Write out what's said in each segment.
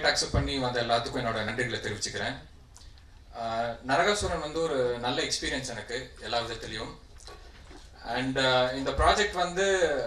project accept பண்ணி வந்த எல்லாத்துக்கும் என்னோட நன்றிகளை தெரிவிச்சுக்கிறேன் ஆஹ் நரகாசுரன் வந்து ஒரு நல்ல எக்ஸ்பீரியன்ஸ் எனக்கு எல்லா விதத்துலையும் அண்ட் இந்த ப்ராஜெக்ட் வந்து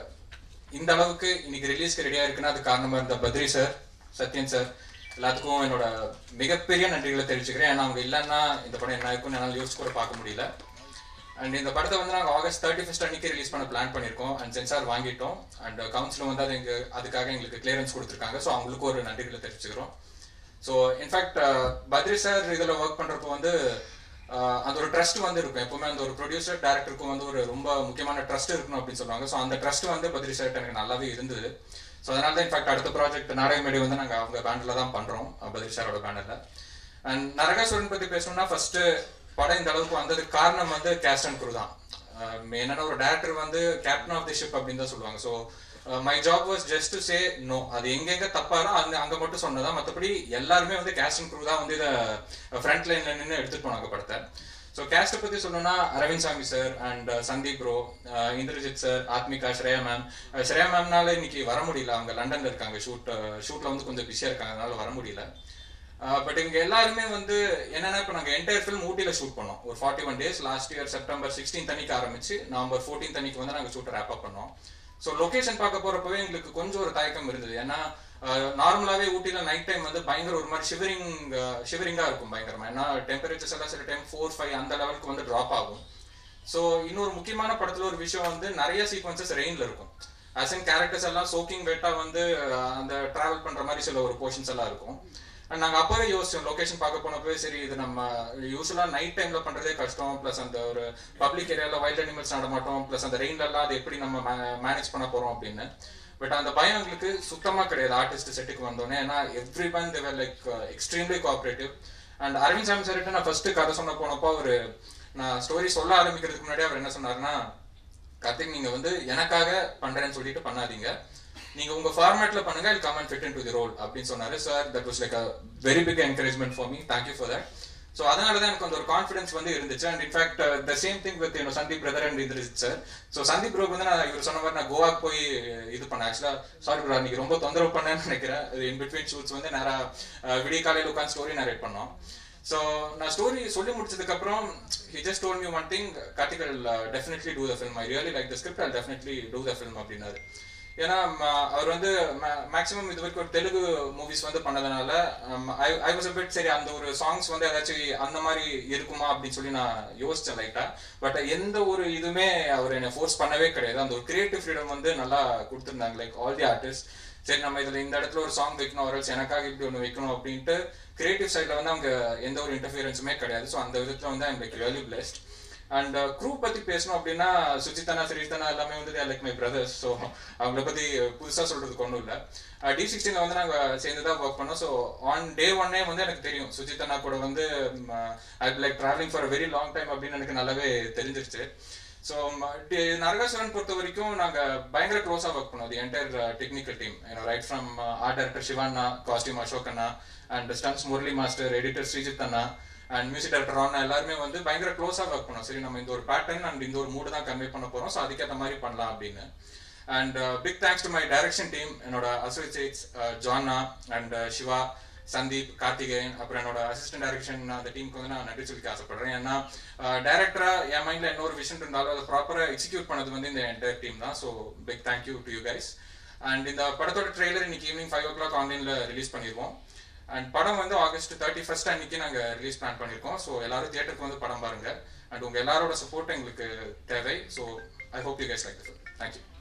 இந்த அளவுக்கு இன்னைக்கு ரிலீஸ்க்கு ரெடியாக இருக்குன்னா அது காரணமாக இருந்த பத்ரி சார் சத்யன் சார் எல்லாத்துக்கும் என்னோட மிகப்பெரிய நன்றிகளை தெரிவிச்சுக்கிறேன் ஏன்னா அவங்க இல்லைன்னா இந்த படம் என்ன இருக்கும்னு என்னால் யோசிச்சு கூட பார்க்க முடியல அண்ட் இந்த படத்தை வந்து நாங்கள் ஆகஸ்ட் தேர்ட்டி ஃபஸ்ட் அன்னைக்கு ரிலீஸ் பண்ண பிளான் பண்ணியிருக்கோம் அண்ட் சென்சார் வாங்கிட்டோம் அண்ட் கவுன்சில் வந்து அது எங்க அதுக்காக எங்களுக்கு கிளியரன்ஸ் கொடுத்துருக்காங்க ஸோ அவங்களுக்கு ஒரு நன்றிகளை தெரிவிச்சுக்கிறோம் ஸோ இன்ஃபேக்ட் பத்ரி சார் இதில் ஒர்க் பண்ணுறப்போ வந்து ஆஹ் அந்த ஒரு ட்ரஸ்ட் வந்து இருக்கும் எப்பவுமே அந்த ஒரு ப்ரொடியூசர் டேரக்டருக்கும் வந்து ஒரு ரொம்ப முக்கியமான ட்ரஸ்ட் இருக்கணும் அப்படின்னு சொல்லுவாங்க ஸோ அந்த ட்ரஸ்ட் வந்து பத்ரி சார் எனக்கு நல்லாவே இருந்தது ஸோ அதனால தான் இன்ஃபேக்ட் அடுத்த ப்ராஜெக்ட் நாடகமேடி வந்து நாங்கள் அவங்க பேனரில் தான் பண்ணுறோம் பத்ரி சாரோட பேனரில் அண்ட் நரகாசுரன் பற்றி பேசணும்னா ஃபர்ஸ்ட் படம் இந்த அளவுக்கு வந்ததுக்கு காரணம் வந்து கேஸ்ட் அண்ட் குரு தான் என்னன்னா ஒரு டேரக்டர் வந்து கேப்டன் ஆஃப் தி ஷிப் அப்படின்னு தான் சொல்லுவாங்க so my job was just to say no அது எங்கெங்க தப்பாரோ அங்க அங்க மட்டும் சொன்னதா மற்றபடி எல்லாருமே வந்து கேஸ்ட் அண்ட் குரு தான் வந்து இதை ஃப்ரண்ட் லைன்ல நின்று எடுத்துட்டு போனாங்க படத்தை ஸோ கேஸ்ட்டை பத்தி சொல்லணும்னா Aravind Swamy sir and Sandeep bro Indrajith sir Athmika Shreya ma'am Shreya மேம்னால இன்னைக்கு வர முடியல அவங்க லண்டன்ல இருக்காங்க ஷூட் ஷூட்ல வந்து கொஞ்சம் பிஸியா இருக்காங்க அதனால வர முடியல பட் இங்க எல்லாருமே வந்து என்னன்னா இப்போ நாங்கள் என்டையர் ஃபிலிம் ஊட்டியில் ஷூட் பண்ணோம் ஒரு forty one days last year September sixteen அன்னைக்கு ஆரம்பிச்சு நவம்பர் ஃபோர்டீன் அன்னைக்கு வந்து நாங்கள் ஷூட் ரேப் அப் பண்ணோம் ஸோ லொகேஷன் பார்க்க போறப்பவே எங்களுக்கு கொஞ்சம் ஒரு தயக்கம் இருந்தது ஏன்னா நார்மலாவே ஊட்டியில் நைட் டைம் வந்து பயங்கர ஒரு மாதிரி ஷிவரிங் ஷிவரிங்கா இருக்கும் பயங்கரமா ஏன்னா டெம்பரேச்சர்ஸ் எல்லாம் சில டைம் ஃபோர் ஃபைவ் அந்த லெவலுக்கு வந்து ட்ராப் ஆகும் ஸோ இன்னொரு முக்கியமான படத்துல ஒரு விஷயம் வந்து நிறைய சீக்வன்சஸ் ரெயின்ல இருக்கும் அஸ் இன் கேரக்டர்ஸ் எல்லாம் சோக்கிங் வெட்டா வந்து அஹ், அந்த டிராவல் பண்ற மாதிரி சில ஒரு போர்ஷன்ஸ் எல்லாம் இருக்கும் அண்ட் நாங்க அப்பவே யோசிச்சோம் லொகேஷன் பார்க்க போனப்பவே சரி இது நம்ம யூஸ்வலா நைட் டைம்ல பண்றதே கஷ்டம் ப்ளஸ் அந்த ஒரு பப்ளிக் ஏரியால வைல்ட் அனிமல்ஸ் நட மாட்டோம் ப்ளஸ் அந்த ரெயின்ல எல்லாம் அது எப்படி நம்ம மேனேஜ் பண்ண போறோம் அப்படின்னு பட் அந்த பயம் எங்களுக்கு சுத்தமா கிடையாது ஆர்டிஸ்ட் செட்டுக்கு வந்தோடனே ஏன்னா everyone they were like extremely cooperative and Aravind Swamy சார்கிட்ட நான் ஃபர்ஸ்ட் கதை சொன்ன போனப்போ அவர் நான் ஸ்டோரி சொல்ல ஆரம்பிக்கிறதுக்கு முன்னாடி அவர் என்ன சொன்னாருன்னா கார்த்திக் நீங்க வந்து எனக்காக பண்றேன்னு சொல்லிட்டு பண்ணாதீங்க நீங்க உங்க ஃபார்மேட்ல பண்ணுங்க I come and fit into the role அப்படின்னு சொன்னாரு sir that was like a very big encouragement for me thank you for that so அதனால தான் எனக்கு அந்த ஒரு கான்ஃபிடன்ஸ் வந்து இருந்துச்சு and in fact the same thing with you know Sandeep brother and Indrajith sir so Sandeep ப்ரோக்கு வந்து நான் இவர் சொன்ன மாதிரி நான் கோவாக்கு போய் இது பண்ணேன் ஆக்சுவலா சாரி ப்ரோ நீங்க ரொம்ப தொந்தரவு பண்ணேன்னு நினைக்கிறேன் இன் பிட்வீன் ஷூட்ஸ் வந்து நேராக விடிய காலையில் உட்காந்து ஸ்டோரி நரேட் பண்ணோம் ஸோ நான் ஸ்டோரி சொல்லி முடிச்சதுக்கு அப்புறம் he just told me one thing கார்த்திகல் definitely do the film I really like the script I definitely do the film அப்படின்னாரு ஏன்னா ம- அவர் வந்து மேக்ஸிமம் இது வரைக்கும் ஒரு தெலுங்கு மூவிஸ் வந்து பண்ணதுனால ஐ வாஸ் பிட் சரி அந்த ஒரு சாங்ஸ் வந்து ஏதாச்சும் அந்த மாதிரி இருக்குமா அப்படின்னு சொல்லி நான் யோசிச்சேன் லைட்டா பட் எந்த ஒரு இதுவுமே அவர் என்னை ஃபோர்ஸ் பண்ணவே கிடையாது அந்த ஒரு கிரியேட்டிவ் ஃப்ரீடம் வந்து நல்லா கொடுத்துருந்தாங்க லைக் ஆல் தி ஆர்டிஸ்ட் சரி நம்ம இதுல இந்த இடத்துல ஒரு சாங் வைக்கணும் ஒரு எனக்காக இப்படி ஒன்று வைக்கணும் அப்படின்ட்டு கிரியேட்டிவ் சைட்ல வந்து அவங்க எந்த ஒரு இன்டர்ஃபியரன்ஸுமே கிடையாது ஸோ அந்த விதத்துல வந்து I'm like really blessed and crew பத்தி பேசணும் அப்படின்னா சுஜித்தனா ஸ்ரீதனா எல்லாமே வந்து லைக் மை பிரதர்ஸ் ஸோ அவங்கள பத்தி புதுசா சொல்றதுக்கு ஒன்றும் இல்லை டி சிக்ஸ்டீன்ல வந்து நாங்க சேர்ந்து தான் ஒர்க் பண்ணோம் ஸோ ஆன் டே ஒன்னே வந்து எனக்கு தெரியும் சுஜித்தனா கூட வந்து I like travelling for very long time அப்படின்னு எனக்கு நல்லாவே தெரிஞ்சிருச்சு ஸோ நரகாசுரன் பொறுத்த வரைக்கும் நாங்க பயங்கர க்ளோஸா ஒர்க் பண்ணோம் entire technical team right from art director சிவானா காஸ்டியூம் அசோக் அண்ணா and stunts Murali master editor Sreejith அண்ணா அண்ட் மியூசிக் டைரக்டர் ராணா எல்லாருமே வந்து பயங்கர க்ளோஸா ஒர்க் பண்ணோம் சரி நம்ம இந்த ஒரு பேட்டர்ன் அண்ட் இந்த ஒரு மூடு தான் கன்வே பண்ண போறோம் ஸோ அதுக்கேற்ற மாதிரி பண்ணலாம் அப்படின்னு and big thanks to my direction team என்னோட அசோசியேட்ஸ் ஜானா அண்ட் சிவா சந்தீப் கார்த்திகேயன் அப்புறம் என்னோட அசிஸ்டன்ட் டைரக்ஷன் அந்த டீமுக்கு வந்து நான் நன்றி சொல்லிக்க ஆசைப்படுறேன் ஏன்னா டேரக்டரா என் மைண்ட்ல என்ன ஒரு விஷன் இருந்தாலும் அதை ப்ராப்பரா எக்ஸிக்யூட் பண்ணது வந்து இந்த என்டையர் டீம் தான் so big thank you to you guys and இந்த படத்தோட ட்ரெய்லர் இன்னைக்கு ஈவினிங் ஃபைவ் ஓ கிளாக் ஆன்லைன்ல ரிலீஸ் பண்ணிடுவோம் அண்ட் படம் வந்து ஆகஸ்ட் தேர்ட்டி ஃபர்ஸ்ட் அன்னைக்கு நாங்க ரிலீஸ் பிளான் பண்ணியிருக்கோம் ஸோ எல்லாரும் தியேட்டருக்கு வந்து படம் பாருங்க அண்ட் உங்க எல்லாரோட சப்போர்ட் எங்களுக்கு தேவை so I hope you guys like thank you